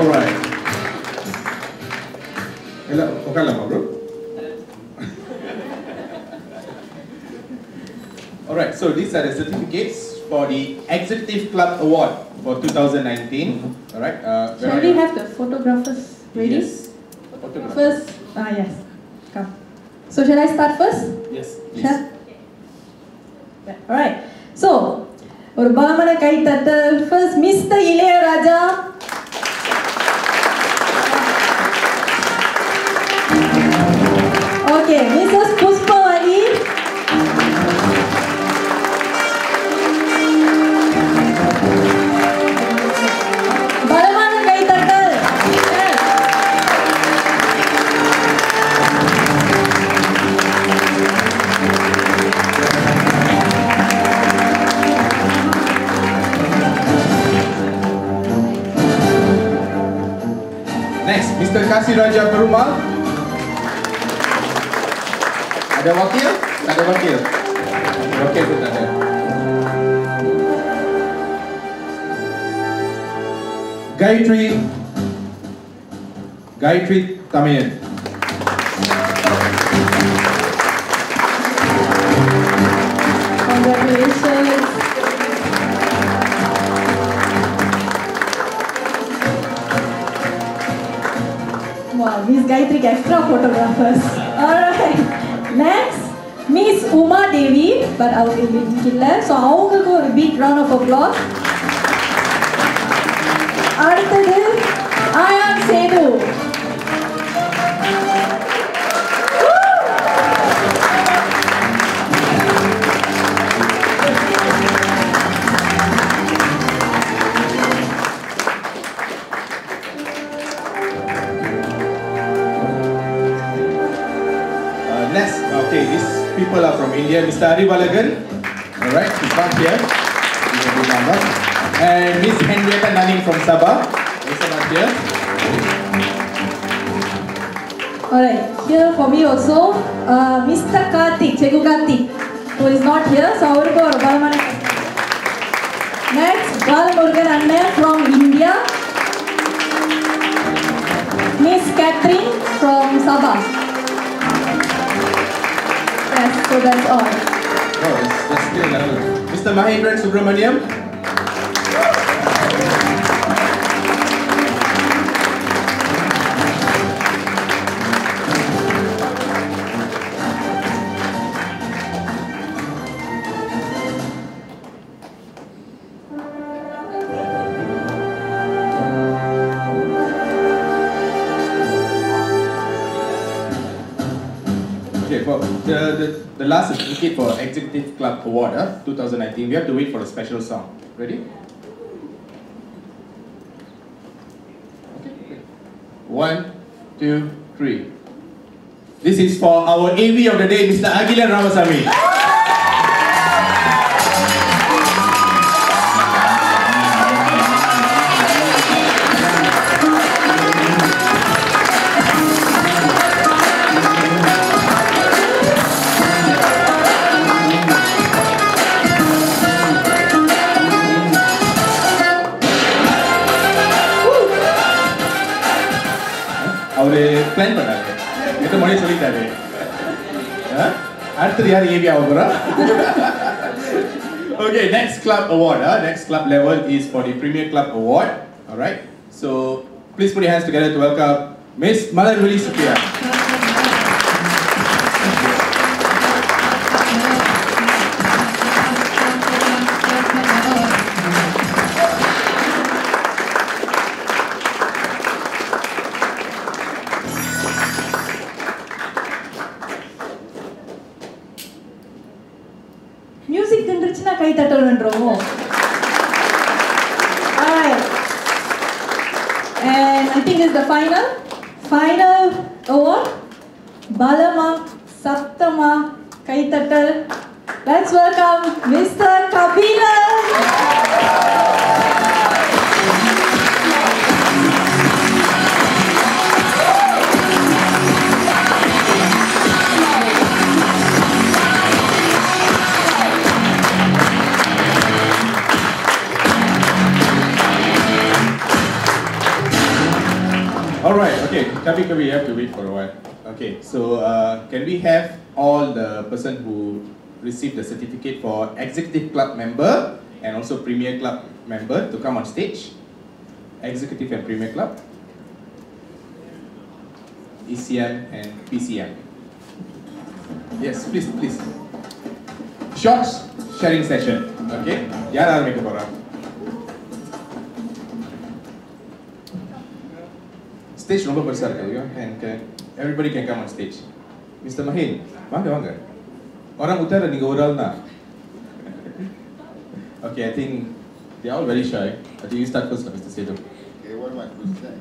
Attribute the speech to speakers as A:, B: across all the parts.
A: Alright. எல்லாம் உட்காரலாமா bro Alright, so these are the certificates for the Executive Club Award for 2019. Alright, uh,
B: Shall we have the photographers ready?
A: Yes. Photograph.
B: First, ah yes, come. So shall I start first?
A: Yes, please.
B: Shall? Yeah, alright. So, ஒரு பலமான கை தட்டல் first Mr Ilaiyaraaja okay Mrs Pushpavathi பலமான கை தட்டல் Yes.
A: Next, Mr. Kasih Raja Perumal. Ada wakil? Tak ada wakil. Wakil pun tak ada. Gayatri Gayatri Tamiyan.
B: Congratulations. Wow, Miss Gayatri extra photographers. Alright. Next, Miss Uma Devi, but அவங்க இன்னைக்கு இல்ல. So அவங்களுக்கு ஒரு big round of applause. அடுத்தது Ayaan Sethu
A: Uh, next, okay, these people are from India. Mr. Ari Balagan. Alright, to come here. You can remember. And Miss Henrietta Naning from Sabah. Also not here.
B: Alright, here for me also, uh, Mr. Karthik, Chegu Karthik, who is not here, so அவருக்கு ஒரு பலமான கை. Next, Balmurugan அண்ணன் from India. Miss Catherine from Sabah. Yes, so that's all.
A: Oh, that's, that's still level. Mr. Mahendran Subramaniam. Okay, for the, the, the last certificate for Executive Club Award, uh, 2019, we have to wait for a special song. Ready? Okay. One, two, three. This is for our AV of the day, Mr. Agilan Ramasamy. அவரு plan பண்ணாரு எட்டு மணி சொல்லிட்டாரு ஆ? அடுத்தது யார் AV ஆக போறா okay next club award uh, next club level is for the premier club award all right so please put your hands together to welcome miss malaruli supriya
B: music இருந்துச்சுன்னா கை தட்டணுன்றோமோ Alright. And I think it's the final. Final award. Balama Saptama Kaitatal. Let's welcome Mr. Kabilan.
A: All right. Okay. Kavi, Kavi, you have to wait for a while. Okay. So uh, can we have all the person who received the certificate for executive club member and also premier club member to come on stage? Executive and premier club. ECM and PCM. Yes, please, please. Short sharing session. Okay. யார் ஆரம்பிக்க போறா? Stage ரொம்ப பெருசா இருக்கு you can, can everybody can come on stage Mr Mahen வாங்க வாங்க orang utara நீங்க ஒரு ஆள் தான் okay i think they are all very shy i think you start first lah, mr Sedu
C: Okay, what am I supposed to say?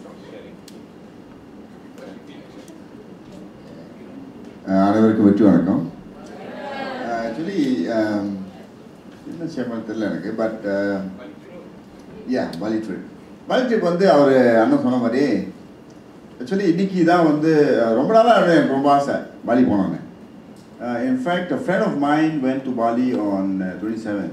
C: அஹ் அனைவருக்கும் வெற்றி வணக்கம் actually என்ன சேமல் தெரியல எனக்கு but yeah Bali trip Bali trip வந்து அவர் அண்ணன் சொன்ன மாதிரி ஆக்சுவலி இன்னைக்கு தான் வந்து அஹ், ரொம்ப நாளாக எனக்கு ரொம்ப ஆசை பாலி போனோன்னு in fact friend of mind went to Bali on twenty seven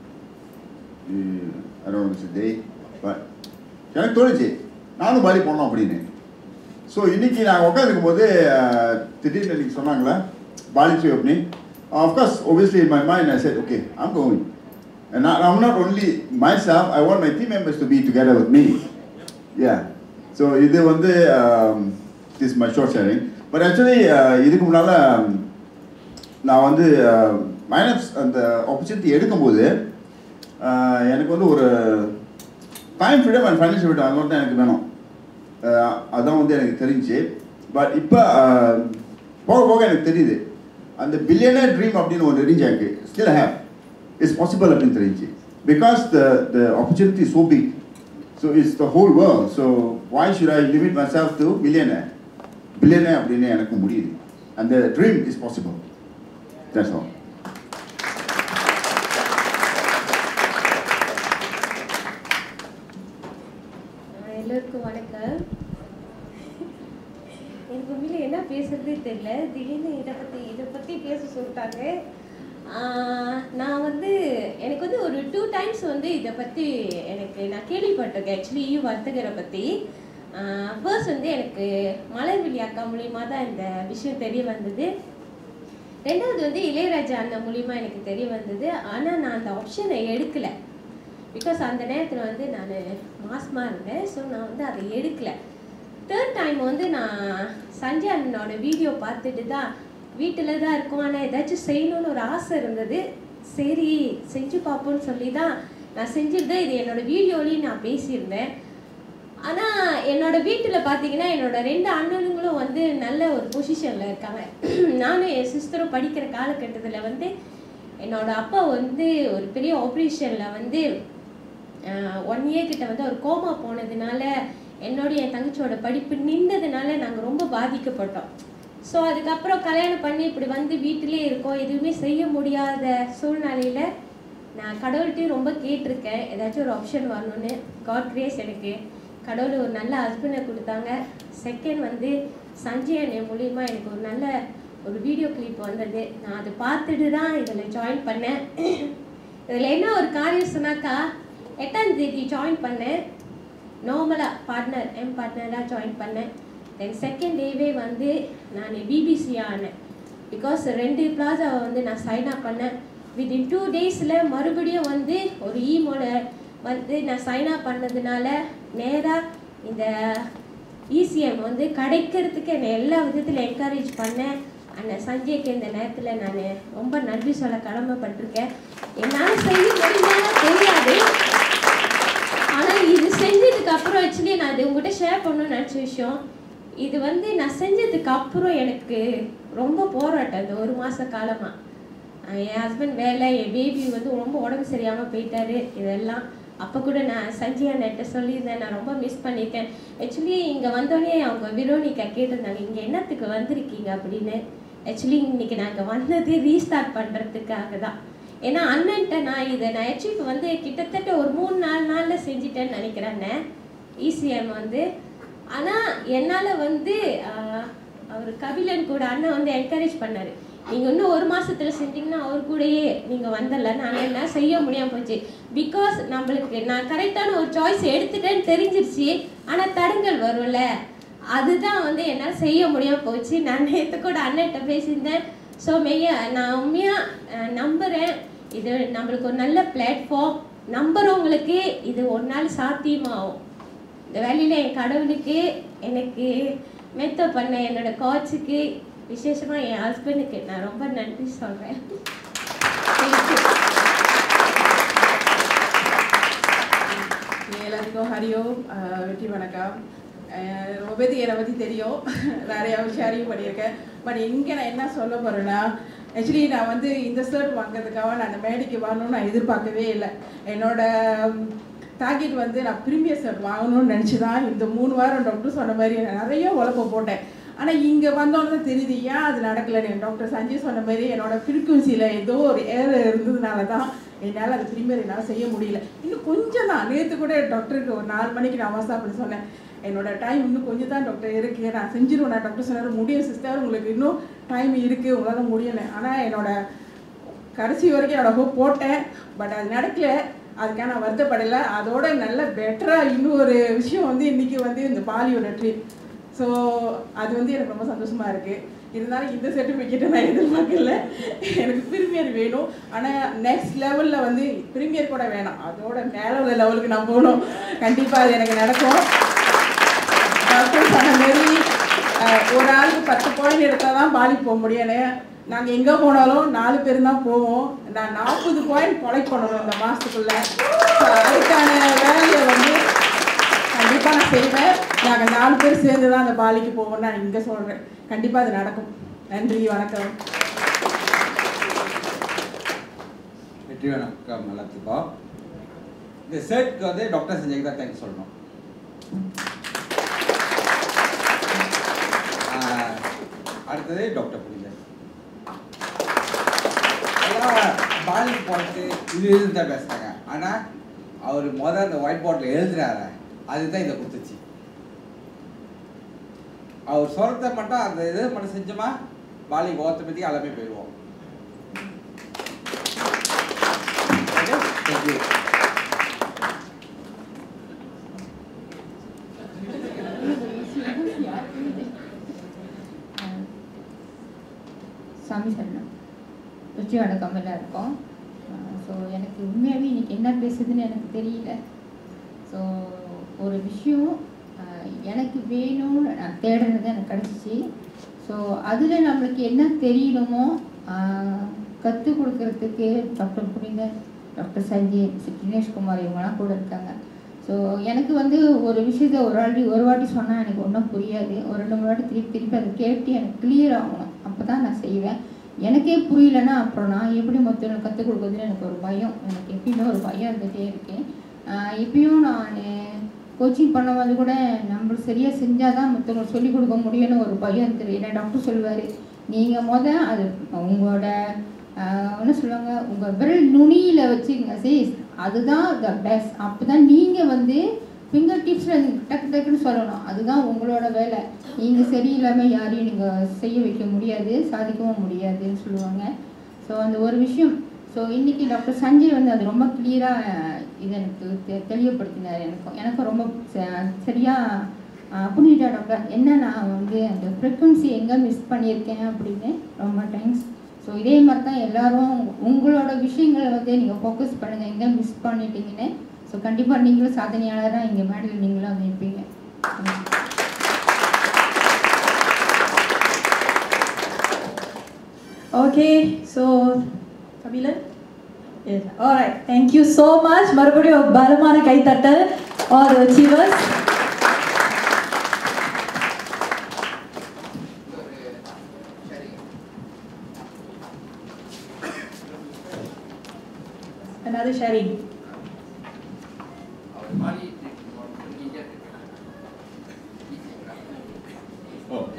C: around day but எனக்கு தோணுச்சு நானும் பாலி போனோம் அப்படின்னு ஸோ இன்னைக்கு நாங்கள் உட்காந்துருக்கும் போது அஹ், திடீர்னு இன்னைக்கு சொன்னாங்களே பாலி ட்ரீ அப்படின்னு of course obviously in my mind I said okay I'm going and I, I'm not only myself I want my team members to be together with me yeah so இது வந்து is my short sharing but actually இதுக்கு முன்னால் நான் வந்து minus அந்த opportunity எடுக்கும்போது அஹ், எனக்கு வந்து ஒரு time freedom and financial freedom அது மட்டும் எனக்கு வேணும் அஹ், அதான் வந்து எனக்கு தெரிஞ்சு பட் இப்போ போக போக எனக்கு தெரியுது அந்த பில்லியனர் ட்ரீம் அப்படின்னு ஒன்று இருந்துச்சு எனக்கு ஸ்டில் ஹேவ் இட்ஸ் பாசிபிள் அப்படின்னு தெரிஞ்சு because the the opportunity so big so it's the whole world so why should I limit myself to billionaire billionaire அப்படின்னு எனக்கு முடியுது அந்த dream is possible that's all
D: ah எல்லோருக்கும் வணக்கம் எனக்கு உண்மையில என்ன பேசுறதே தெரியல திடீர்னு இதை பற்றி இதை பற்றி பேச சொல்லிட்டாங்க ஆஹ் நான் வந்து எனக்கு வந்து ஒரு டூ டைம்ஸ் வந்து இதை பற்றி எனக்கு நான் கேள்விப்பட்டிருக்கேன் ஆக்சுவலி வர்த்தகரை பற்றி ஃபர்ஸ்ட் வந்து எனக்கு மலர்விழி அக்கா மூலியமா தான் இந்த விஷயம் தெரிய வந்தது ரெண்டாவது வந்து இளையராஜா அண்ணன் மூலியமா எனக்கு தெரிய வந்தது ஆனால் நான் அந்த ஆப்ஷனை எடுக்கலை பிகாஸ் அந்த நேரத்தில் வந்து நான் மாசமாக இருந்தேன் ஸோ நான் வந்து அதை எடுக்கல தேர்ட் டைம் வந்து நான் சஞ்சய் அண்ணனோட வீடியோ பார்த்துட்டு தான் வீட்டில் தான் இருக்கோம் ஆனால் ஏதாச்சும் செய்யணும்னு ஒரு ஆசை இருந்தது சரி செஞ்சு பார்ப்போம்னு சொல்லி தான் நான் செஞ்சிருந்தேன் இது என்னோட வீடியோலையும் நான் பேசியிருந்தேன் ஆனால் என்னோட வீட்டில் பார்த்தீங்கன்னா என்னோட ரெண்டு அண்ணனுங்களும் வந்து நல்ல ஒரு பொசிஷனில் இருக்காங்க நானும் என் சிஸ்டரும் படிக்கிற காலகட்டத்தில் வந்து என்னோட அப்பா வந்து ஒரு பெரிய ஆப்ரேஷனில் வந்து ஒன் இயர் கிட்ட வந்து அவர் கோமா போனதுனால என்னோட என் தங்கச்சியோட படிப்பு நின்றதுனால நாங்கள் ரொம்ப பாதிக்கப்பட்டோம் ஸோ அதுக்கப்புறம் கல்யாணம் பண்ணி இப்படி வந்து வீட்டிலே இருக்கோம் எதுவுமே செய்ய முடியாத சூழ்நிலையில் நான் கடவுள்கிட்டயும் ரொம்ப கேட்டிருக்கேன் ஏதாச்சும் ஒரு ஆப்ஷன் வரணும்னு காட் கிரேஸ் எனக்கு கடவுள் ஒரு நல்ல ஹஸ்பண்டை கொடுத்தாங்க செகண்ட் வந்து சஞ்சய் அண்ணன் மூலியமா எனக்கு ஒரு நல்ல ஒரு வீடியோ கிளிப் வந்தது நான் அதை பார்த்துட்டு தான் இதில் ஜாயின் பண்ணேன் இதில் என்ன ஒரு காரியம் சொன்னாக்கா எட்டாம் தேதி ஜாயின் பண்ணேன் நார்மலாக பார்ட்னர் என் பார்ட்னராக ஜாயின் பண்ணேன் தென் செகண்ட் டேவே வந்து நான் பிபிசி ஆனேன் பிகாஸ் ரெண்டு பிளாஸாவை வந்து நான் சைன் அப் பண்ணேன் வித்தின் டூ டேஸில் மறுபடியும் வந்து ஒரு ஈமோட வந்து நான் சைன் அப் பண்ணதுனால நேராக இந்த இசிஎம் வந்து கிடைக்கிறதுக்கு என்னை எல்லா விதத்தில் என்கரேஜ் பண்ணேன் அண்ணன் சஞ்சய்க்கு இந்த நேரத்தில் நான் ரொம்ப நன்றி சொல்ல கடமைப்பட்டிருக்கேன் என்னால் செய்ய முடியுமான்னு தெரியாது ஆனால் இது செஞ்சதுக்கு அப்புறம் ஆக்சுவலி நான் இது உங்ககிட்ட ஷேர் பண்ணணும்னு நினச்ச விஷயம் இது வந்து நான் செஞ்சதுக்கு அப்புறம் எனக்கு ரொம்ப போராட்டம் இந்த ஒரு மாத காலமாக என் ஹஸ்பண்ட் வேலை என் பேபி வந்து ரொம்ப உடம்பு சரியாமல் போயிட்டாரு இதெல்லாம் அப்போ கூட நான் சஞ்சய் அண்ணன்ட்ட சொல்லியிருந்தேன் நான் ரொம்ப மிஸ் பண்ணியிருக்கேன் ஆக்சுவலி இங்கே வந்தோடனே அவங்க விரோனிக்கா கேட்டிருந்தாங்க இங்கே என்னத்துக்கு வந்திருக்கீங்க அப்படின்னு ஆக்சுவலி இன்னைக்கு நாங்கள் வந்தது ரீஸ்டார்ட் பண்ணுறதுக்காக தான் ஏன்னா அண்ணன்ட்ட நான் இதை நான் ஆக்சுவலி வந்து கிட்டத்தட்ட ஒரு மூணு நாலு நாளில் செஞ்சிட்டேன்னு நினைக்கிறேன் இசிஎம் வந்து ஆனால் என்னால் வந்து ஆஹ், அவர் கபிலன் கூட அண்ணன் வந்து என்கரேஜ் பண்ணார் நீங்கள் இன்னும் ஒரு மாசத்துல செஞ்சீங்கன்னா அவர் கூடயே நீங்கள் வந்துடல நான் என்ன செய்ய முடியாம போச்சு பிகாஸ் நம்மளுக்கு நான் கரெக்டான ஒரு சாய்ஸ் எடுத்துட்டேன்னு தெரிஞ்சிருச்சு ஆனால் தடங்கள் வரும்ல அதுதான் வந்து என்னால் செய்ய முடியாம போச்சு நான் நேற்று கூட அண்ணன்ட்ட பேசியிருந்தேன் ஸோ மெய்யா நான் உண்மையாக நம்புகிறேன் இது நம்மளுக்கு ஒரு நல்ல பிளாட்ஃபார்ம் நம்புறவங்களுக்கு இது ஒரு நாள் சாத்தியமாகும் இந்த வேலையில் என் கடவுளுக்கு எனக்கு மெத்த பண்ண என்னோட கோச்சுக்கு விசேஷமாக என் ஹஸ்பண்டுக்கு நான் ரொம்ப நன்றி சொல்கிறேன்
E: எல்லாருக்கும் ஹரியோ அஹ் வெற்றி வணக்கம் அஹ் ரொம்ப பேருக்கு என்னை பற்றி தெரியும் நிறையா ஷேரிங் பண்ணியிருக்கேன் பட் இங்கே நான் என்ன சொல்ல போகிறேன்னா ஆக்சுவலி நான் வந்து இந்த ஷர்ட் வாங்குறதுக்காக நான் அந்த மேடைக்கு வரணும்னு நான் எதிர்பார்க்கவே இல்லை என்னோட டார்கெட் வந்து நான் ப்ரீமியர் ஷர்ட் வாங்கணும்னு நினச்சி தான் இந்த மூணு வாரம் டாக்டர் சொன்ன மாதிரி நான் நிறைய உழைப்ப போட்டேன் ஆனால் இங்கே வந்தோன்னு தான் தெரியுது ஏன் அது நடக்கலைன்னு டாக்டர் சஞ்சய் சொன்ன மாதிரி என்னோட ஃப்ரீக்குவன்சியில் ஏதோ ஒரு ஏர் இருந்ததுனால தான் என்னால் அது ப்ரீமியர் என்னால் செய்ய முடியல இன்னும் கொஞ்சம் தான் நேற்று கூட டாக்டருக்கு ஒரு நாலு மணிக்கு நான் வாட்ஸ்அப் பண்ணி சொன்னேன் என்னோட டைம் இன்னும் கொஞ்சம் தான் டாக்டர் இருக்குது நான் செஞ்சிருவேன் நான் டாக்டர் சொன்னார் முடியும் சிஸ்டர் உங்களுக்கு இன்னும் டைம் இருக்குது உங்களால் முடியலை ஆனால் என்னோட கடைசி வரைக்கும் என்னோட ஹோப் போட்டேன் பட் அது நடக்கல அதுக்காக நான் வருத்தப்படலை அதோட நல்ல பெட்டராக இன்னும் ஒரு விஷயம் வந்து இன்றைக்கி வந்து இந்த பாலியோட ட்ரீட் ஸோ அது வந்து எனக்கு ரொம்ப சந்தோஷமாக இருக்குது இருந்தாலும் இந்த சர்டிஃபிகேட்டை நான் எதிர்பார்க்கல எனக்கு ப்ரீமியர் வேணும் ஆனால் நெக்ஸ்ட் லெவலில் வந்து ப்ரீமியர் கூட வேணாம் அதோட மேலே உள்ள லெவலுக்கு நான் போகணும் கண்டிப்பாக அது எனக்கு நடக்கும் டாக்டர் சொன்ன மாரி அஹ், ஒரு ஆளுக்கு பத்து பாயிண்ட் எடுத்தால் தான் பாலி போக முடியும்னு நாங்கள் எங்கே போனாலும் நாலு பேர் தான் போவோம் நான் நாற்பது பாயிண்ட் கொலைக்ட் பண்ணணும் இந்த மாதத்துக்குள்ளே ஸோ அதுக்கான வேலையை வந்து கண்டிப்பாக நான் செய்வேன் நாங்கள் நாலு பேர் சேர்ந்து தான் அந்த பாலிக்கு போவோம்னு நான் இங்கே சொல்கிறேன் கண்டிப்பாக அது நடக்கும் நன்றி வணக்கம்
F: வெற்றி வணக்கம் எல்லாத்துக்கும் இந்த செட்க்கு வந்து டாக்டர் சஞ்சய்க்கு தான் தேங்க்ஸ் சொல்லணும் ஆஹ், அடுத்தது டாக்டர் புனிதர் எல்லாம் பாலிக்கு போட்டு இது இதுன்னு தான் பேசுனாங்க ஆனால் அவர் முதல் அந்த ஒயிட் போர்டில் எழுதுறாரு அதுதான் இதை குத்துச்சு அவர் சொல்றத மட்டும் அந்த இது மட்டும் செஞ்சோமா பாலிக்கு ஆட்டோமேட்டிக்காக எல்லாமே போயிடுவோம் Thank you.
G: சாமி சரணம் வெற்றி வணக்கம் எல்லாருக்கும் ஸோ எனக்கு உண்மையாகவே இன்னைக்கு என்ன பேசுதுன்னு எனக்கு தெரியல ஸோ ஒரு விஷயம் ஆஹ், எனக்கு வேணும்னு நான் தேடுறது எனக்கு கிடச்சிச்சு ஸோ அதில் நம்மளுக்கு என்ன தெரியணுமோ கற்றுக் கொடுக்கறதுக்கு டாக்டர் புனிதர் டாக்டர் சஞ்சய் மிஸ்டர் தினேஷ்குமார் இவங்கெல்லாம் கூட இருக்காங்க ஸோ எனக்கு வந்து ஒரு விஷயத்த ஒரு வாட்டி ஒரு வாட்டி சொன்னால் எனக்கு ஒன்றும் புரியாது ஒரு ரெண்டு மூணு வாட்டி திருப்பி திருப்பி அதை கேட்டு எனக்கு கிளியர் ஆகணும் அப்போ தான் நான் செய்வேன் எனக்கே புரியலன்னா அப்புறம் நான் எப்படி மொத்தம் கற்றுக் கொடுக்குறதுன்னு எனக்கு ஒரு பயம் எனக்கு எப்பயுமே ஒரு பயம் இருந்துகிட்டே இருக்கு ஆஹ் இப்பயும் நான் கோச்சிங் பண்ணும்போது கூட நம்ம சரியாக செஞ்சால் தான் மற்றவங்களுக்கு சொல்லிக் கொடுக்க முடியும்னு ஒரு பயம் இருக்குது ஏன்னா டாக்டர் சொல்லுவார் நீங்கள் முத அது உங்களோட ஆஹ் என்ன சொல்லுவாங்க உங்கள் விரல் நுனியில் வச்சுக்கங்க சரி அதுதான் த பெஸ்ட் அப்போ தான் நீங்கள் வந்து ஃபிங்கர் டிப்ஸில் டக்கு டக்குன்னு சொல்லணும் அதுதான் உங்களோட வேலை நீங்கள் சரியில்லாமல் யாரையும் நீங்கள் செய்ய வைக்க முடியாது சாதிக்கவும் முடியாதுன்னு சொல்லுவாங்க ஸோ அந்த ஒரு விஷயம் ஸோ இன்னைக்கு டாக்டர் சஞ்சய் வந்து அது ரொம்ப கிளியராக இது எனக்கு தெ- தெளிவுபடுத்தினார் எனக்கும் எனக்கும் ரொம்ப ச- சரியா ஆஹ், புரிஞ்சுட்டா டாக்டர் என்ன நான் வந்து அந்த ஃப்ரீக்குவன்சி எங்கே மிஸ் பண்ணியிருக்கேன் அப்படின்னு ரொம்ப தேங்க்ஸ் ஸோ இதே மாதிரி தான் எல்லாரும் உங்களோட விஷயங்களை வந்து நீங்கள் ஃபோக்கஸ் பண்ணுங்கள் எங்கே மிஸ் பண்ணிட்டீங்கன்னு ஸோ கண்டிப்பாக நீங்களும் சாதனையாளராக இங்கே மேடையில் நீங்களும் வந்து இருப்பீங்க
B: Okay, so Kabilan? Yes. Alright, thank you so much. மறுபடியும் பலமான கைத்தட்டல் all the achievers. Another sharing.
A: Okay.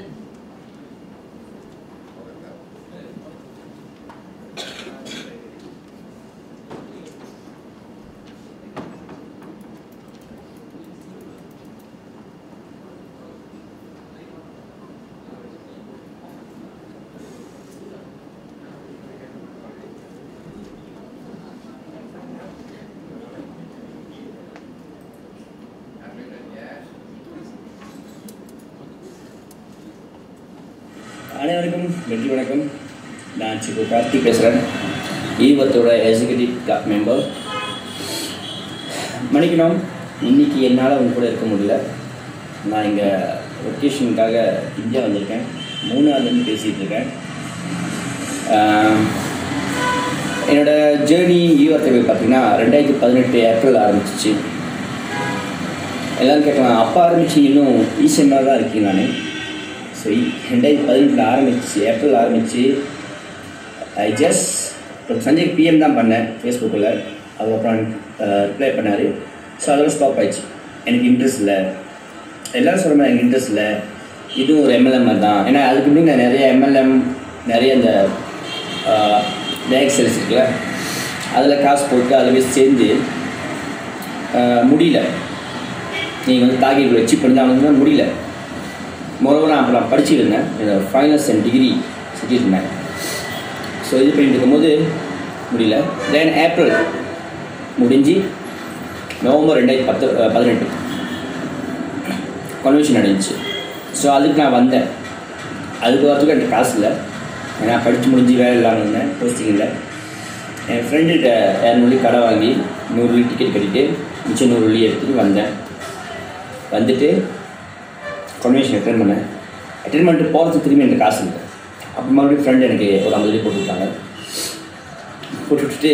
H: வெற்றி வணக்கம் நான் சிக்கு கார்த்திக் பேசுகிறேன் ஈவத்தோட எக்ஸிகூட்டிவ் கிளப் மெம்பர் மன்னிக்கணும் இன்னைக்கு என்னால் உங்க கூட இருக்க முடியல நான் இங்கே ஒகேஷனுக்காக இந்தியா வந்திருக்கேன் மூணாவதுலேருந்து பேசிகிட்டு இருக்கேன் ஆஹ், என்னோட ஜேர்னி ஈவத்தை போய் பார்த்தீங்கன்னா ரெண்டாயிரத்தி பதினெட்டு ஏப்ரல் ஆரம்பிச்சிச்சு எல்லாரும் கேட்கலாம் அப்போ ஆரம்பிச்சு இன்னும் ஈஸியாக தான் இருக்கீங்க நான் ஸோ ரெண்டாயிரத்தி பதினெட்டில் ஆரம்பிச்சு ஏப்ரல் ஆரம்பிச்சு ஐ ஜஸ்ட் ஒரு சஞ்சய் பிஎம் தான் பண்ணேன் ஃபேஸ்புக்கில் அதுக்கப்புறம் ரிப்ளை பண்ணார் ஸோ அதெல்லாம் ஸ்டாப் ஆயிடுச்சு எனக்கு இன்ட்ரெஸ்ட் இல்லை எல்லோரும் சொல்கிற மாதிரி எனக்கு இன்ட்ரெஸ்ட் இல்லை இதுவும் ஒரு எம்எல்எம் மாதிரி தான் ஏன்னா அதுக்கு முன்னாடி நான் நிறைய எம்எல்எம் நிறைய இந்த பேக் செல்ஸ் இருக்குல்ல அதில் காசு போட்டு அதில் போய் சேர்ந்து ஆஹ், முடியல நீங்கள் வந்து டார்கெட் அச்சீவ் பண்ணி தான் முடியல மொரோவர் நான் அப்புறம் படிச்சுட்டு இருந்தேன் என்னோட ஃபைனல்ஸ் அண்ட் டிகிரி செஞ்சுட்டு இருந்தேன் ஸோ இது பண்ணிட்டு இருக்கும்போது முடியல தென் ஏப்ரல் முடிஞ்சு நவம்பர் ரெண்டாயிரத்தி பத்து அஹ், பதினெட்டு கன்வென்ஷன் நடந்துச்சு ஸோ அதுக்கு நான் வந்தேன் அதுக்கு வரத்துக்கு எனக்கு காசு இல்லை ஏன்னா படித்து முடிஞ்சு வேலை இல்லாமல் இருந்தேன் போஸ்டிங் இல்லை என் ஃப்ரெண்டுகிட்ட இரநூறு கடை வாங்கி நூறு வெள்ளி டிக்கெட் கட்டிட்டு மிச்சம் நூறு வெள்ளி எடுத்துகிட்டு வந்தேன் வந்துட்டு கன்வென்ஷன் அட்டன் பண்ணேன் அட்டன் பண்ணிட்டு போகிறதுக்கு திரும்பி எனக்கு காசு இல்லை அப்போ மறுபடியும் ஃப்ரெண்டு எனக்கு ஒரு ஐம்பது வெள்ளி போட்டு விட்டாங்க போட்டு விட்டுட்டு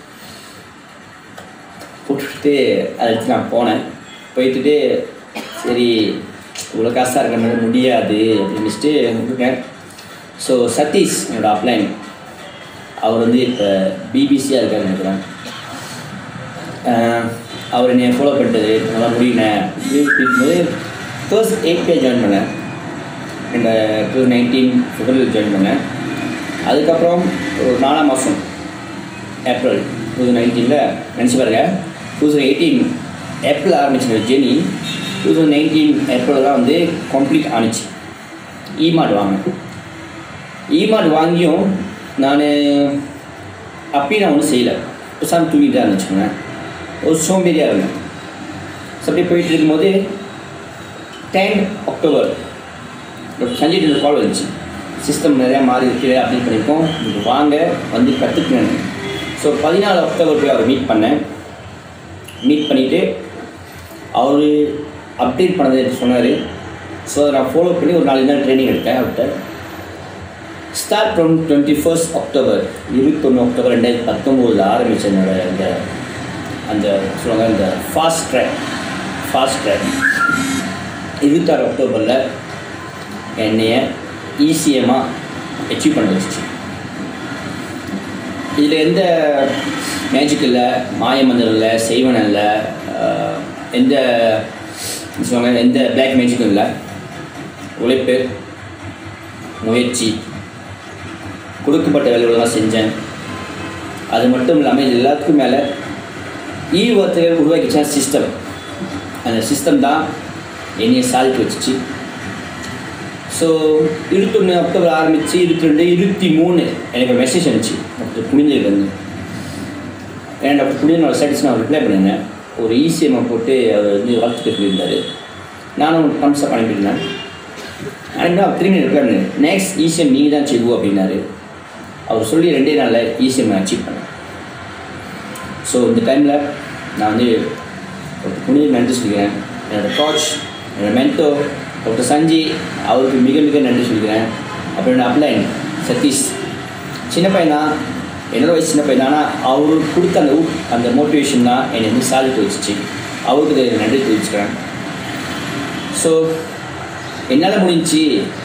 H: போட்டு விட்டுட்டு அதை எடுத்து நான் போனேன் போயிட்டுட்டு சரி இவ்வளோ காசாக இருக்க மாதிரி முடியாது அப்படின்னுட்டு விட்டுட்டேன் ஸோ சதீஷ் என்னோட அப்ளைன் அவர் வந்து இப்போ பிபிசியாக இருக்கார் நினைக்கிறேன் ஆஹ் அவர் என்னை ஃபாலோ பண்ணிட்டது நல்லா முடியினேன் இருக்கும்போது ஃபர்ஸ்ட் எயிட் பே ஜாயின் பண்ணேன் இந்த டூ நைன்டீன் பிப்ரவரியில் ஜாயின் பண்ணேன் அதுக்கப்புறம் ஒரு நாலாம் மாதம் ஏப்ரல் டூ தௌசண்ட் நைன்டீனில் நினச்சி பாருங்க டூ தௌசண்ட் எயிட்டீன் ஏப்ரல் ஆரம்பிச்ச journey two thousand nineteen April தான் வந்து கம்ப்ளீட் ஆணுச்சு இமார்ட் வாங்கினேன் இமார்ட் வாங்கியும் நான் அப்பயும் நான் ஒன்றும் செய்யலை பேசாமல் தூங்கிட்டு தான் இருந்துச்சுங்க ஒரு சோம்பேறியாக இருந்தேன் ஸோ அப்படியே போயிட்டு இருக்கும்போது டென் அக்டோபர் ஒரு சஞ்சய் டெண்டர் கால் வந்துச்சு சிஸ்டம் நிறையா மாறி இருக்கு அப்டேட் பண்ணியிருக்கோம் நீங்கள் வாங்க வந்து கற்றுக்கணும் ஸோ பதினாலு அக்டோபர் போய் அவரை மீட் பண்ணேன் மீட் பண்ணிவிட்டு அவர் அப்டேட் பண்ணதை சொன்னார் ஸோ அதை நான் ஃபாலோ பண்ணி ஒரு நாலு நாள் ட்ரைனிங் எடுத்தேன் அவர்கிட்ட start from twenty first October இருபத்தொன்று அக்டோபர் ரெண்டாயிரத்தி பத்தொம்போதில் ஆரம்பித்த என்னோட இந்த அந்த சொல்லுவாங்க இந்த ஃபாஸ்ட் ட்ராக் ஃபாஸ்ட் ட்ராக் இருபத்தாறு அக்டோபரில் என்னைய ஈஸியமாக அச்சீவ் பண்ண வச்சுச்சு இதில் எந்த மேஜிக் இல்லை மாயமந்திரம் இல்லை செய்வனம் இல்லை ஆஹ், எந்த சொல்லுவாங்க எந்த பிளாக் மேஜிக்கும் இல்லை உழைப்பு முயற்சி கொடுக்கப்பட்ட வேலைகளெல்லாம் செஞ்சேன் அது மட்டும் இல்லாமல் இது எல்லாத்துக்கும் மேலே ஈ ஒருத்தர் உருவாக்கிச்சா சிஸ்டம் அந்த சிஸ்டம் தான் என்னையை சாதிக்க வச்சுச்சு ஸோ இருபத்தொன்று அக்டோபர் ஆரம்பித்து இருபத்தி ரெண்டு இருபத்தி மூணு எனக்கு ஒரு மெசேஜ் வந்துச்சு டாக்டர் புனிதர்லேருந்து ஏன்னா டாக்டர் புனிதனோட ஸ்டேட்டஸ் நான் ரிப்ளை பண்ணியிருந்தேன் ஒரு இசிஎம்ஐ போட்டு அவர் வந்து வாழ்த்து சொல்லியிருந்தார் நானும் தம்ஸ் அப் அனுப்பியிருந்தேன் அனுப்பினா அவர் திரும்பி ரிப்ளை பண்ணு நெக்ஸ்ட் இசிஎம் நீங்கள் தான் செய்வோம் அப்படின்னாரு அவர் சொல்லி ரெண்டே நாளில் இசிஎம் அச்சீவ் பண்ணேன் ஸோ இந்த டைமில் நான் வந்து ஒரு புனித நன்றி சொல்லிக்கிறேன் என்னோடய கோச் என்னோடய மென்டோ டாக்டர் சஞ்சி அவருக்கு மிக மிக நன்றி சொல்லிக்கிறேன் அப்புறம் என்னோட அப்ளைன் சதீஷ் சின்ன பையன் தான் என்னோட வயசு சின்ன பையன் தான் ஆனால் அவர் கொடுத்த அந்த ஊ அந்த மோட்டிவேஷன் தான் என்னை வந்து சாதிக்க வச்சுச்சு அவருக்கு இதை நன்றி தெரிவிச்சுக்கிறேன் ஸோ என்னால் முடிஞ்சுச்சு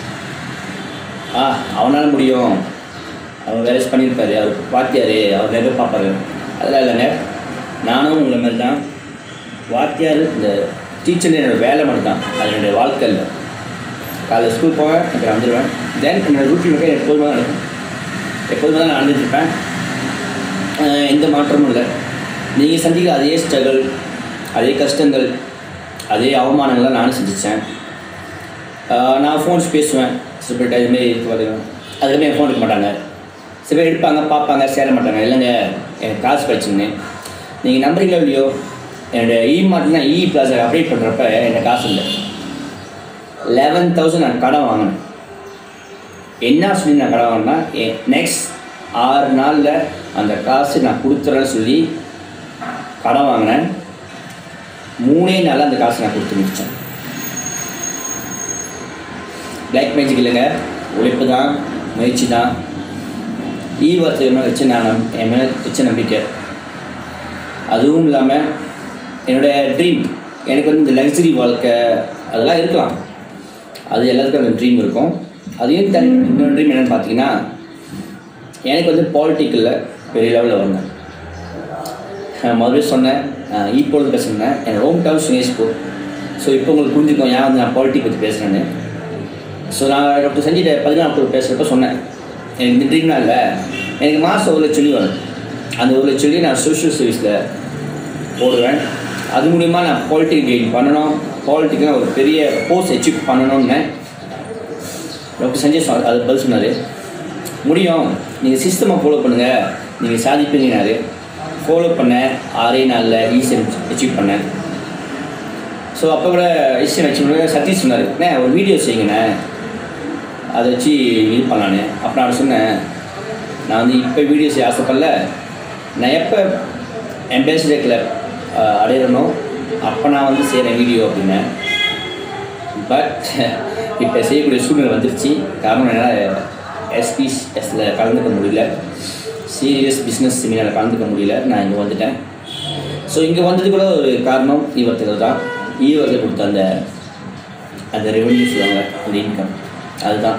H: ஆ அவனால் முடியும் அவர் வேலை பண்ணியிருப்பாரு அவர் வாத்தியார் அவர் நிறைய பார்ப்பாரு அதெல்லாம் இல்லைங்க நானும் உங்களை மாதிரி தான் வாத்தியார் இந்த டீச்சர் என்னோட வேலை மட்டும் தான் அது என்னுடைய வாழ்க்கை இல்லை காலையில் ஸ்கூல் போவேன் அப்புறம் வந்துடுவேன் தென் என்னோடய ரூட்டீன் மிக எப்போதுமே தான் நடக்கும் எப்போதுமே தான் நான் நடந்துட்டுருப்பேன் ஆஹ் எந்த மாற்றமும் இல்லை நீங்கள் சந்திக்கிற அதே ஸ்ட்ரகிள் அதே கஷ்டங்கள் அதே அவமானங்கள்லாம் நானும் செஞ்சிச்சேன் ஆஹ் நான் ஃபோன்ஸ் பேசுவேன் சில பேர் இதுமாரி பார்த்தீங்கன்னா அதுக்கப்புறம் என் ஃபோன் எடுக்க மாட்டாங்க சில பேர் எடுப்பாங்க பார்ப்பாங்க சேர மாட்டாங்க இல்லைங்க எனக்கு காசு பிரச்சனை நீங்கள் நம்புறீங்களோ இல்லையோ என்னோட இ மார்ட்னா இ பிளாஸை அப்டேட் பண்ணுறப்ப எனக்கு காசு இல்லை லெவன் தௌசண்ட் நான் கடன் வாங்கினேன் என்ன சொல்லி நான் கடன் வாங்கினா நெக்ஸ்ட் ஆறு நாளில் அந்த காசு நான் கொடுத்துறேன்னு சொல்லி கடன் வாங்கினேன் மூணே நாளில் அந்த காசு நான் கொடுத்து முடித்தேன் பிளாக் மேஜிக் இல்லைங்க உழைப்பு தான் முயற்சி தான் ஈ வார்த்தை மேலே வச்சு நான் நம்- என் மேலே வச்ச நம்பிக்கை அதுவும் இல்லாமல் என்னுடைய ட்ரீம் எனக்கு வந்து இந்த லக்ஸரி வாழ்க்கை அதெல்லாம் இருக்கலாம் அது எல்லாத்துக்கும் அந்த ட்ரீம் இருக்கும் அதையும் தனி இன்னொரு ட்ரீம் என்னென்னு பார்த்தீங்கன்னா எனக்கு வந்து பாலிட்டிக்கலில் பெரிய லெவலில் வரணும் நான் முதல்ல சொன்னேன் அஹ் இப்பொழுது பேசுனேன் என் ஹோம் டவுன் சுனேஷ்பூர் ஸோ இப்போ உங்களுக்கு புரிஞ்சுக்கோங்க ஏன் வந்து நான் பாலிட்டிக் பற்றி பேசுகிறேன்னு ஸோ நான் டாக்டர் சஞ்சிட்ட பதினாறு அக்டோபர் பேசுகிறப்ப சொன்னேன் எனக்கு இந்த ட்ரீம்லாம் இல்லை எனக்கு மாதம் ஒரு லட்சம் வரும் அந்த ஒரு லட்சம் சொல்லி நான் சோஷியல் சர்வீஸில் போடுவேன் அது மூலிமா நான் பாலிட்டிக் கெயின் பண்ணணும் பாலிட்டிக்கில் ஒரு பெரிய போஸ்ட் அச்சீவ் பண்ணணும்னு டாக்டர் சஞ்சய் சொ- அது பதில் சொன்னார் முடியும் நீங்கள் சிஸ்டமை ஃபாலோ பண்ணுங்கள் நீங்கள் சாதிப்பீங்கனாரு ஃபாலோ பண்ணேன் ஆறே நாளில் ஈஸியாக அச்சீவ் பண்ணேன் ஸோ அப்போ கூட ஈஸியாக அச்சீவ் பண்ண சதீஷ் சொன்னார் அண்ணே ஒரு வீடியோ செய்யுங்கண்ணே அதை வச்சு இது பண்ணலான்னு அப்போ நான் சொன்னேன் நான் வந்து இப்போ வீடியோ செய்ய ஆசைப்படல நான் எப்போ அம்பாசிடர் கிளப் அடையிறனோ அப்போ நான் வந்து செய்கிறேன் வீடியோ அப்படின்னேன் பட் இப்போ செய்யக்கூடிய சூழ்நிலை வந்துருச்சு காரணம் என்னால் எஸ்பிஎஸ்ல கலந்துக்க முடியல சீரியஸ் பிஸ்னஸ் செமினாரில் கலந்துக்க முடியல நான் இங்கே வந்துட்டேன் ஸோ இங்கே வந்தது கூட ஒரு காரணம் ஈவத்துகள் தான் ஈவத்தை கொடுத்த அந்த அந்த ரெவன்யூ சொல்லுவாங்க அந்த இன்கம் அதுதான்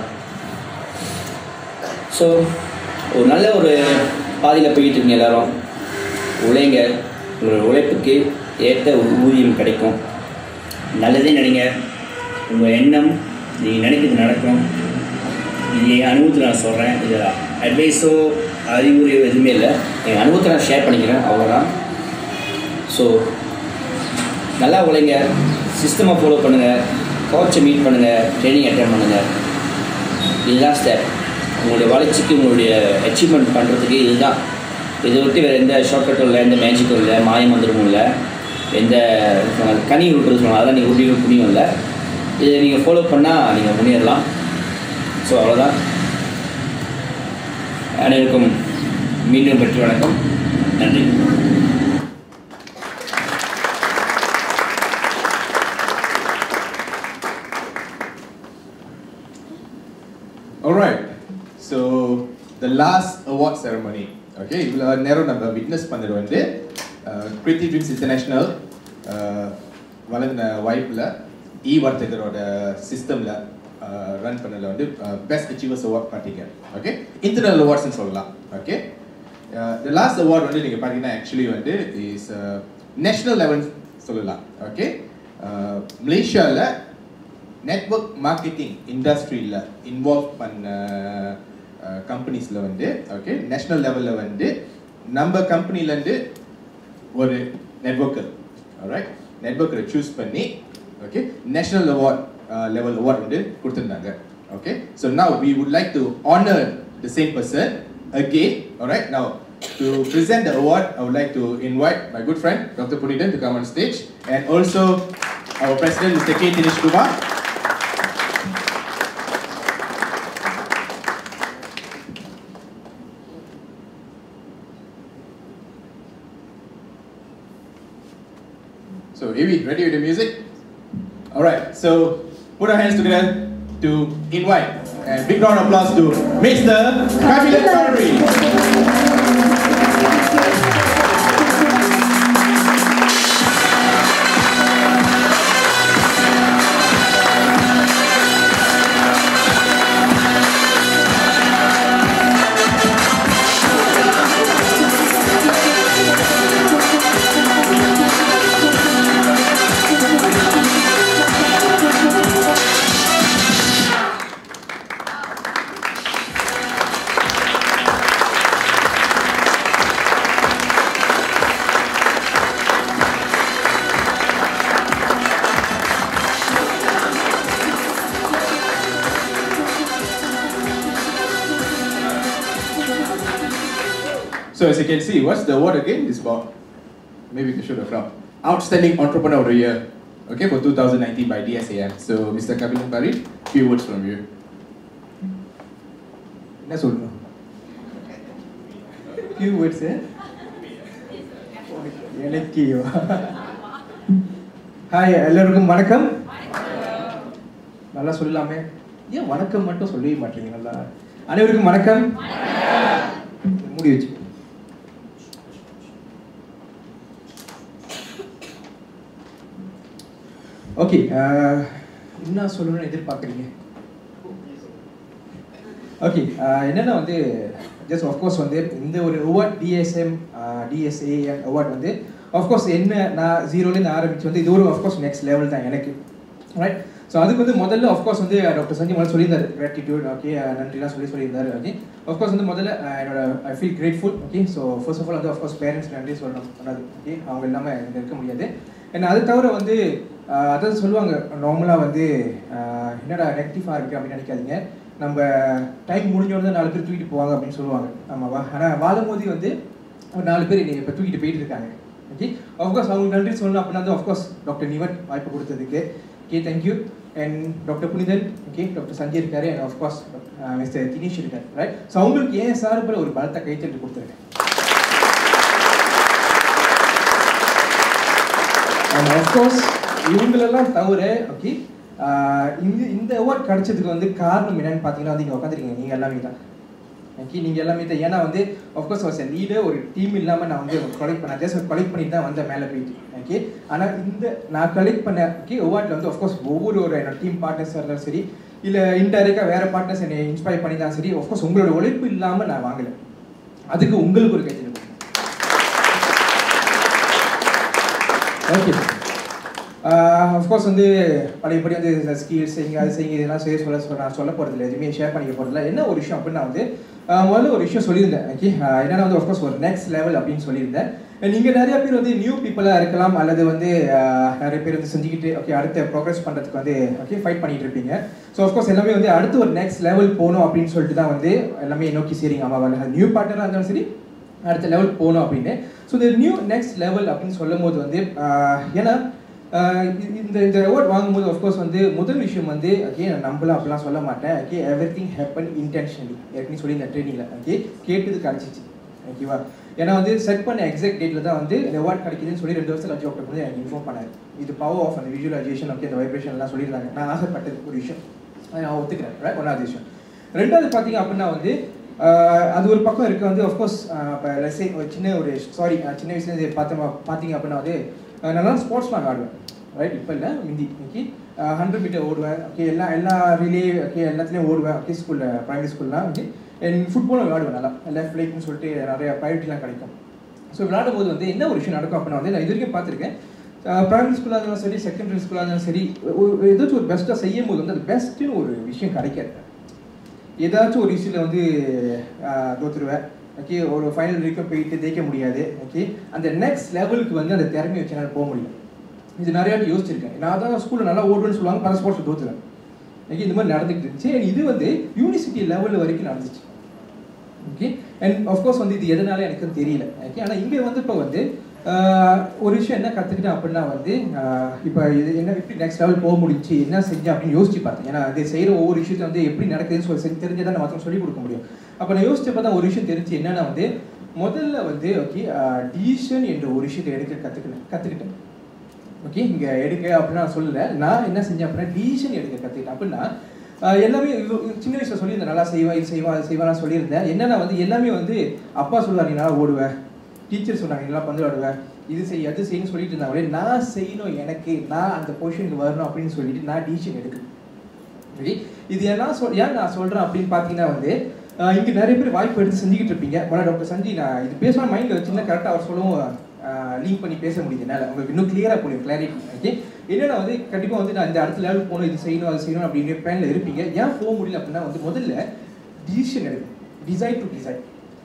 H: ஸோ ஒரு நல்ல ஒரு பாதையில் போய்கிட்டு இருக்கீங்க எல்லாரும் உழைங்க உங்களோட உழைப்புக்கு ஏற்ற ஒரு ஊதியம் கிடைக்கும் நல்லதே நினைங்க உங்கள் எண்ணம் நீங்கள் நினைக்கிறது நடக்கும் இது என் அனுபவத்தில் நான் சொல்கிறேன் இது அட்வைஸோ அறிவுரையோ எதுவுமே இல்லை என் அனுபவத்தை நான் ஷேர் பண்ணிக்கிறேன் அவ்வளோதான் ஸோ நல்லா உழைங்க சிஸ்டமை ஃபாலோ பண்ணுங்கள் கோச்சை மீட் பண்ணுங்கள் ட்ரைனிங் அட்டன் பண்ணுங்கள் இதுதான் ஸ்டெப் உங்களுடைய வளர்ச்சிக்கு உங்களுடைய அச்சீவ்மெண்ட் பண்ணுறதுக்கு இதுதான் இதை விட்டு வேறு எந்த ஷார்ட்கட்டும் இல்லை எந்த மேஜிக்கும் இல்லை மாய மந்திரமும் இல்லை எந்த அஹ், கனி விட்டுறது சொன்னாங்க அதெல்லாம் நீங்கள் விட்டு புரியும் இல்லை இதை நீங்கள் ஃபாலோ பண்ணால் நீங்கள் முன்னேறலாம் ஸோ அவ்வளோதான் அனைவருக்கும் மீண்டும் வெற்றி வணக்கம் நன்றி
A: Alright, so the last award ceremony. Okay, இவ்வளோ நேரம் நம்ம விட்னஸ் பண்ணது வந்து கிரிட்டி ட்ரீம்ஸ் இன்டர்நேஷ்னல் வழங்கின வாய்ப்பில் இ வர்த்தகரோட சிஸ்டமில் ரன் பண்ணதில் வந்து பெஸ்ட் அச்சீவர்ஸ் அவார்ட் பார்த்தீங்க ஓகே இன்டர்னல் அவார்ட்ஸ்னு சொல்லலாம் ஓகே த லாஸ்ட் அவார்ட் வந்து நீங்கள் பார்த்தீங்கன்னா ஆக்சுவலி வந்து இஸ் நேஷ்னல் லெவல் சொல்லலாம் ஓகே மலேசியாவில் நெட்வொர்க் மார்க்கெட்டிங் இண்டஸ்ட்ரியில் இன்வால்வ் பண்ண கம்பெனிஸில் வந்து ஓகே நேஷ்னல் லெவலில் வந்து நம்ம கம்பெனிலேருந்து ஒரு நெட்வொர்க்கர் ரைட் நெட்வொர்க்கரை சூஸ் பண்ணி okay national award level award வந்து கொடுத்துருந்தாங்க okay so now we would like to honour the same person again alright now to present the award I would like to invite my good friend Dr. Punidan to come on stage and also our president Mr. K. Dinesh Kumar So, Evie, ready with the music? Alright, so put our hands together to invite and big round of applause to Mr. Kabilat Parry. So as you can see, what's the award again? It's about, maybe you can show the crowd. Outstanding Entrepreneur of the Year, okay, for 2019 by DSAM. So Mr. Kabilat Parry, few words from you.
I: என்ன சொல்லணும் few words இலக்கியோ hi எல்லாருக்கும் வணக்கம் நல்லா சொல்லலாமே ஏன் வணக்கம் மட்டும் சொல்லவே மாட்டீங்க நல்லா அனைவருக்கும் வணக்கம் மூடி வச்சு ஓகே என்ன சொல்லணும்னு எதிர்பார்க்குறீங்க ஓகே என்னென்னா வந்து ஜஸ்ட் ஆஃப்கோர்ஸ் வந்து இந்த ஒரு அவார்ட் டிஎஸ்எம் டிஎஸ்ஏஎம் அவார்ட் வந்து ஆஃப்கோர்ஸ் என்ன நான் ஜீரோலேருந்து ஆரம்பிச்சு வந்து இது ஒரு ஆஃப்கோர்ஸ் நெக்ஸ்ட் லெவல் தான் எனக்கு ரைட் ஸோ அதுக்கு வந்து முதல்ல ஆஃப்கோர்ஸ் வந்து டாக்டர் சஞ்சய் முதல்ல சொல்லியிருந்தாரு கிராட்டிடியூட் ஓகே நன்றிலாம் சொல்லி சொல்லியிருந்தாரு ஓகே ஆஃப்கோர்ஸ் வந்து முதல்ல uh, என்னோட I feel grateful okay so first of all வந்து ஆஃப்கோர்ஸ் பேரண்ட்ஸ் நன்றி சொல்லணும் சொன்னது ஓகே அவங்க இல்லாமல் இங்கே இருக்க முடியாது ஏன்னா அது தவிர வந்து uh, அதாவது சொல்லுவாங்க நார்மலாக வந்து uh, என்னடா நெகட்டிவாக இருக்குது அப்படின்னு நினைக்காதீங்க நம்ம டைம் முடிஞ்சோடனே நாலு பேர் தூக்கிட்டு போவாங்க அப்படின்னு சொல்லுவாங்க ஆமாவா ஆனால் வாழும்போது வந்து ஒரு நாலு பேர் இப்போ தூக்கிட்டு போயிட்டு இருக்காங்க ஓகே ஆஃப்கோர்ஸ் அவங்களுக்கு நன்றி சொல்லணும் அப்படின்னா வந்து ஆஃப்கோர்ஸ் டாக்டர் நிவன் வாய்ப்பு கொடுத்ததுக்கு okay thank you and doctor Punithan okay doctor Sanjay இருக்காரு அண்ட் ஆஃப்கோர்ஸ் மிஸ்டர் தினேஷ் இருக்காரு ரைட் ஸோ அவங்களுக்கு ஏன் சார்பில் ஒரு பலத்தை கைத்தட்டு கொடுத்துருக்கேன் அண்ட் ஆஃப்கோர்ஸ் இவங்களெல்லாம் தவிர ஓகே இந்த இந்த அவார்ட் கிடைச்சதுக்கு வந்து காரணம் என்னன்னு பார்த்தீங்கன்னா வந்து இங்கே உட்காந்துருக்கீங்க நீங்கள் எல்லாமே தான் ஓகே நீங்கள் எல்லாமே தான் ஏன்னா வந்து ஆஃப்கோர்ஸ் வாஸ் லீடர் ஒரு டீம் இல்லாமல் நான் வந்து கலெக்ட் பண்ணேன் ஜஸ்ட் கலெக்ட் பண்ணிட்டு தான் வந்தேன் மேலே போயிட்டு ஓகே ஆனால் இந்த நான் கலெக்ட் பண்ண ஓகே அவார்டில் வந்து ஆஃப்கோர்ஸ் ஒவ்வொரு ஒரு என்னோட டீம் பார்ட்னர்ஸாக இருந்தாலும் சரி இல்லை இன்டைரக்டாக வேறு பார்ட்னர்ஸ் என்னை இன்ஸ்பயர் பண்ணி தான் சரி ஆஃப்கோர்ஸ் உங்களோட உழைப்பு இல்லாமல் நான் வாங்கலை அதுக்கு உங்களுக்கு ஒரு கைத்தறி ஓகே அஃப்கோர்ஸ் வந்து பழையபடி வந்து இந்த ஸ்கில்ஸ் செய்யுங்க அது செய்யுங்க இதெல்லாம் செய்ய சொல்ல சொல்ல நான் சொல்ல போகிறதில்ல எதுவுமே ஷேர் பண்ணிக்க போகிறதில்ல என்ன ஒரு விஷயம் அப்படின்னா வந்து ஆஹ் முதல்ல ஒரு விஷயம் சொல்லியிருந்தேன் ஓகே என்னன்னா வந்து ஆஃப்கோர்ஸ் ஒரு நெக்ஸ்ட் லெவல் அப்படின்னு சொல்லியிருந்தேன் நீங்கள் நிறைய பேர் வந்து நியூ பீப்புளாக இருக்கலாம் அல்லது வந்து ஆஹ் நிறைய பேர் வந்து செஞ்சுக்கிட்டு ஓகே அடுத்த ப்ரோக்ரஸ் பண்ணுறதுக்கு வந்து ஓகே ஃபைட் பண்ணிட்டு இருப்பீங்க ஸோ ஆஃப்கோர்ஸ் எல்லாமே வந்து அடுத்து ஒரு நெக்ஸ்ட் லெவல் போகணும் அப்படின்னு சொல்லிட்டு தான் வந்து எல்லாமே நோக்கி சரிங்க ஆமாம் நியூ பார்ட்னராக இருந்தாலும் சரி அடுத்த லெவல் போகணும் அப்படின்னு ஸோ இந்த நியூ நெக்ஸ்ட் லெவல் அப்படின்னு சொல்லும் போது வந்து ஆஹ் ஏன்னா ஆஹ் இ- இந்த இந்த அவார்ட் வாங்கும்போது ஆஃப்கோர்ஸ் வந்து முதல் விஷயம் வந்து ஓகே நான் நம்பலாம் அப்படிலாம் சொல்ல மாட்டேன் okay everything happen intentionally ஏற்கனவே சொல்லி இந்த ட்ரைனிங்கில் ஓகே கேட்டது கிடச்சிச்சு ஓகேவா ஏன்னா வந்து செட் பண்ண எக்ஸாக்ட் டேட்டில் தான் வந்து இந்த அவார்ட் கிடைக்குதுன்னு சொல்லி ரெண்டு வருஷம் கழிச்சு டாக்டர் வந்து எனக்கு இன்ஃபார்ம் பண்ணாரு இது பவர் ஆஃப் அந்த விஜுவலைசேஷன் ஓகே அந்த வைப்ரேஷன் எல்லாம் சொல்லியிருந்தாங்க நான் ஆசைப்பட்டது ஒரு விஷயம் அதை நான் ஒத்துக்கிறேன் right? ஒன்றாவது விஷயம் ரெண்டாவது பார்த்தீங்க அப்படின்னா வந்து ஆஹ் அது ஒரு பக்கம் இருக்க வந்து ஆஃப்கோர்ஸ் இப்போ லெஸ்ஸே ஒரு சின்ன ஒரு சாரி சின்ன வயசுலேருந்து பார்த்த பார்த்தீங்க அப்படின்னா வந்து ஆஹ் நல்லா ஸ்போர்ட்ஸ்லாம் ஆடுவேன் ரைட் இப்போ இல்லை மிந்தி ஓகே ஹண்ட்ரட் மீட்டர் ஓடுவேன் ஓகே எல்லா எல்லா ரிலே ஓகே எல்லாத்துலேயும் ஓடுவேன் ஓகே ஸ்கூலில் ப்ரைமரி ஸ்கூல்லாம் ஓகே அண்ட் ஃபுட்பாலும் விளாடுவேன் நல்லா லெஃப்ட் லைக்னு சொல்லிட்டு நிறைய ப்ரையாரிட்டிலாம் கிடைக்கும் ஸோ விளையாடும் போது வந்து என்ன ஒரு விஷயம் நடக்கும் அப்படின்னா வந்து நான் இது வரைக்கும் பார்த்துருக்கேன் ப்ரைமரி ஸ்கூலாக இருந்தாலும் சரி செகண்டரி ஸ்கூலாக இருந்தாலும் சரி ஒரு- ஏதாச்சும் ஒரு பெஸ்ட்டாக செய்யும் போது வந்து அது பெஸ்ட்டுன்னு ஒரு விஷயம் கிடைக்காது ஏதாச்சும் ஒரு இஷ்யூவில் வந்து ஆஹ், தோத்துருவேன் ஓகே ஒரு ஃபைனல் வரைக்கும் போயிட்டு ஜெயிக்க முடியாது ஓகே அந்த நெக்ஸ்ட் லெவலுக்கு வந்து அந்த திறமையை வச்சு என்னால் போக முடியும் இது நிறைய வாட்டி யோசிச்சிருக்கேன் நான் தான் ஸ்கூலில் நல்லா ஓடுவேன்னு சொல்லுவாங்க பல ஸ்போர்ட்ஸ் தோத்துருவேன் ஓகே இந்த மாதிரி நடந்துக்கிட்டு இருந்துச்சு And இது வந்து யூனிவர்சிட்டி லெவல் வரைக்கும் நடந்துச்சு ஓகே அண்ட் ஆஃப்கோர்ஸ் வந்து இது எதனால எனக்கு தெரியல ஓகே ஆனால் இங்கே வந்து இப்போ வந்து ஆஹ், ஒரு விஷயம் என்ன கற்றுக்கிட்டேன் அப்படின்னா வந்து இப்போ இது என்ன எப்படி நெக்ஸ்ட் லெவல் போக முடிஞ்சு என்ன செஞ்சேன் அப்படின்னு யோசிச்சு பார்த்தேன் ஏன்னா அது செய்கிற ஒவ்வொரு விஷயத்தை வந்து எப்படி நடக்குதுன்னு சொல்லி செஞ்சு தெரிஞ்சதான் நான் மற்றவங்க சொல்லிக் கொடுக்க முடியும் அப்போ நான் யோசிச்சப்ப தான் ஒரு விஷயம் தெரிஞ்சு என்னன்னா வந்து முதல்ல வந்து ஓகே டிசிஷன் என்ற ஒரு விஷயத்தை எடுக்க கற்றுக்கினேன் கற்றுக்கிட்டேன் ஓகே இங்கே எடுக்க அப்படின்னு நான் சொல்லல நான் என்ன செஞ்சேன் அப்படின்னா டிசிஷன் எடுக்க கற்றுக்கிட்டேன் அப்படின்னா ஆஹ் எல்லாமே இது- இது சின்ன வயசுல சொல்லியிருந்தேன் நல்லா செய்வேன் இது செய்வேன் அது செய்வேன் சொல்லியிருந்தேன் என்னன்னா வந்து எல்லாமே வந்து அப்பா சொல்லுவார் நீ நல்லா ஓடுவேன் டீச்சர் சொன்னாங்க நீ நல்லா பந்து விளாடுவேன் இது செய் அது செய்யணும்னு சொல்லிட்டு இருந்தாங்களே நான் செய்யணும் எனக்கு நான் அந்த பொசிஷனுக்கு வரணும் அப்படின்னு சொல்லிட்டு நான் டிசிஷன் எடுக்கணும் சரி இது என்ன சொல் ஏன் நான் சொல்கிறேன் அப்படின்னு பார்த்தீங்கன்னா வந்து ஆஹ் இங்க நிறைய பேர் வாய்ப்பு எடுத்து செஞ்சுக்கிட்டு இருப்பீங்க முதல்ல டாக்டர் சஞ்சய் நான் இது பேசலாம் மைண்டில் வச்சுருந்தா கரெக்டாக அவர் சொல்லவும் லிங்க் பண்ணி பேச முடியுது என்னால் உங்களுக்கு இன்னும் கிளியராக புரியும் கிளாரிட்டி ஓகே என்னன்னா வந்து கண்டிப்பாக வந்து நான் இந்த அடுத்த லெவலுக்கு போகணும் இது செய்யணும் அது செய்யணும் அப்படின்னு பிளானில் இருப்பீங்க ஏன் போக முடியல அப்படின்னா வந்து முதல்ல டிசிஷன் எடுக்கணும் டிசைட் டு டிசைட்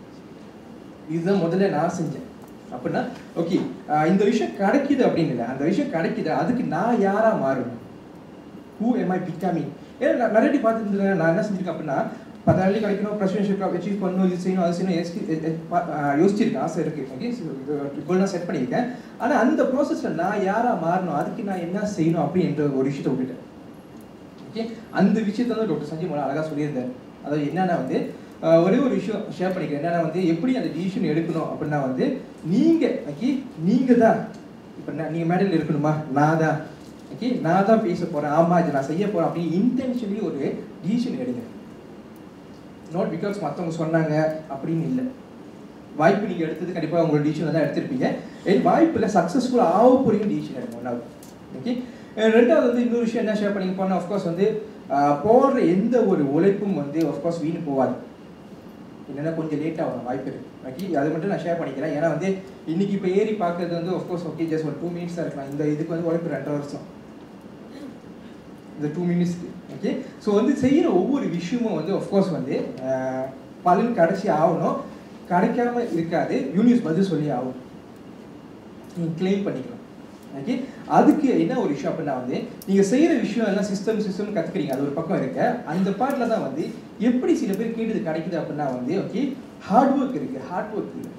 I: இதுதான் முதல்ல நான் செஞ்சேன் அப்படின்னா ஓகே இந்த விஷயம் கிடைக்குது அப்படின்னு இல்லை அந்த விஷயம் கிடைக்குது அதுக்கு நான் யாரா மாறணும் ஹூ எம் ஐ பிகாமிங் ஏன்னா நான் நிறைய வாட்டி பார்த்துட்டு நான் என்ன செஞ்சிருக்கேன் அப்படின்னா பத்தாயிரம் கிடைக்கணும் பிரசிடென்ஷியல் அச்சீவ் பண்ணணும் இது செய்யணும் அது செய்யணும் எஸ்கி யோசிச்சிருக்கேன் ஆசை இருக்கு ஓகே கோல் நான் செட் பண்ணியிருக்கேன் ஆனால் அந்த ப்ராசஸில் நான் யாரா மாறணும் அதுக்கு நான் என்ன செய்யணும் அப்படின்ற ஒரு விஷயத்தை விட்டுட்டேன் ஓகே அந்த விஷயத்தை வந்து டாக்டர் சஞ்சய் மோலா அழகாக சொல்லியிருந்தார் அதாவது என்னன்னா வந்து ஆஹ் ஒரே ஒரு விஷயம் ஷேர் பண்ணிக்கிறேன் என்னன்னா வந்து எப்படி அந்த டிசிஷன் எடுக்கணும் அப்படின்னா வந்து நீங்கள் ஓகே நீங்கள் தான் இப்போ நான் நீங்கள் மேடையில் இருக்கணுமா நான் தான் ஓகே நான் தான் பேச போகிறேன் ஆமாம் இது நான் செய்ய போகிறேன் அப்படின்னு இன்டென்ஷனலி ஒரு டிசிஷன் எடுங்க நாட் பிகாஸ் மற்றவங்க சொன்னாங்க அப்படின்னு இல்லை வாய்ப்பு நீங்கள் எடுத்தது கண்டிப்பாக உங்களோட டிசிஷன் தான் எடுத்திருப்பீங்க என் வாய்ப்பில் சக்ஸஸ்ஃபுல் ஆக போறீங்க டிசிஷன் எடுங்க ஒன்றாவது ஓகே ரெண்டாவது வந்து இன்னொரு விஷயம் என்ன ஷேர் பண்ணி போனால் ஆஃப்கோர்ஸ் வந்து ஆஹ், போடுற எந்த ஒரு உழைப்பும் வந்து ஆஃப்கோர்ஸ் வீணு போகாது என்னென்னா கொஞ்சம் லேட் ஆகும் வாய்ப்பு இருக்கு ஓகே அது மட்டும் நான் ஷேர் பண்ணிக்கிறேன் ஏன்னா வந்து இன்னைக்கு இப்போ ஏறி பார்க்கறது வந்து ஆஃப்கோர்ஸ் ஓகே ஜஸ்ட் ஒரு டூ மினிட்ஸாக இருக்கலாம் இந்த இதுக்கு வந்து உழைப்பு ரெண்டரை வருஷம் இந்த டூ மினிட்ஸ்க்கு ஓகே ஸோ வந்து செய்கிற ஒவ்வொரு விஷயமும் வந்து ஆஃப்கோர்ஸ் வந்து ஆஹ், பலன் கடைசி ஆகணும் கிடைக்காம இருக்காது யூனிஸ் பதில் சொல்லி ஆகும் நீங்கள் கிளைம் பண்ணிக்கலாம் ஓகே அதுக்கு என்ன ஒரு விஷயம் அப்படின்னா வந்து நீங்கள் செய்கிற விஷயம் எல்லாம் சிஸ்டம் சிஸ்டம் கற்றுக்கிறீங்க அது ஒரு பக்கம் இருக்க அந்த பார்ட்டில் தான் வந்து எப்படி சில பேர் கேட்டது கிடைக்குது அப்படின்னா வந்து ஓகே ஹார்ட் ஒர்க் இருக்குது ஹார்ட் ஒர்க் இல்லை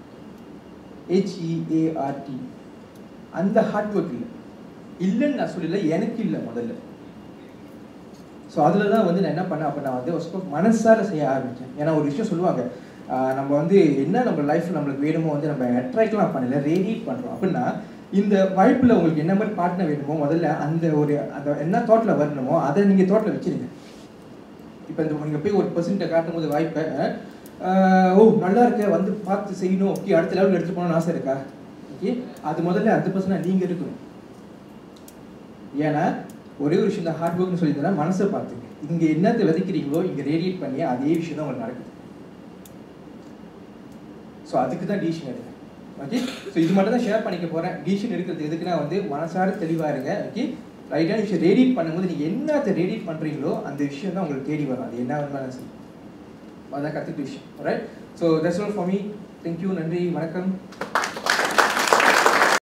I: ஹெச்இஏஆர்டி அந்த ஹார்ட் ஒர்க் இல்லை இல்லைன்னு நான் சொல்லல எனக்கு இல்லை முதல்ல ஸோ அதில் தான் வந்து நான் என்ன பண்ணேன் அப்படின்னா வந்து ஃபஸ்ட் மனசால செய்ய ஆரம்பித்தேன் ஏன்னா ஒரு விஷயம் சொல்லுவாங்க ஆஹ் நம்ம வந்து என்ன நம்ம லைஃப் நம்மளுக்கு வேணுமோ வந்து நம்ம அட்ராக்ட்லாம் பண்ணல ரேடியேட் பண்ணுறோம் அப்படின்னா இந்த வாய்ப்பில் உங்களுக்கு என்ன மாதிரி பார்ட்னர் வேணுமோ முதல்ல அந்த ஒரு அந்த என்ன தாட்டில் வரணுமோ அதை நீங்கள் தாட்டில் வச்சிருங்க இப்போ இந்த நீங்கள் போய் ஒரு பர்சன்ட்டை காட்டும் போது வாய்ப்பை ஆஹ் ஓ நல்லா இருக்க வந்து பார்த்து செய்யணும் ஓகே அடுத்த லெவலில் எடுத்து போகணும்னு ஆசை இருக்கா ஓகே அது முதல்ல அந்த பர்சனாக நீங்கள் இருக்கணும் ஏன்னா ஒரே ஒரு விஷயம் தான் ஹார்ட் ஒர்க்னு சொல்லி தரேன் மனசை பார்த்துங்க இங்கே என்னத்தை விதைக்கிறீங்களோ இங்கே ரேடியேட் பண்ணி அதே விஷயம் தான் உங்களுக்கு நடக்குது ஸோ அதுக்கு தான் டிசிஷன் எடுங்க ஓகே ஸோ இது மட்டும் தான் ஷேர் பண்ணிக்க போகிறேன் டிசிஷன் எடுக்கிறது எதுக்குன்னா வந்து மனசார தெளிவாக இருங்க ஓகே ரைட்டான விஷயம் ரேடியேட் பண்ணும்போது நீங்கள் என்னத்தை ரேடியேட் பண்ணுறீங்களோ அந்த விஷயம் தான் உங்களுக்கு தேடி வரும் அது என்ன வேணாலும் சரி அதான் கற்றுக்க விஷயம் right so that's all for me thank you நன்றி வணக்கம்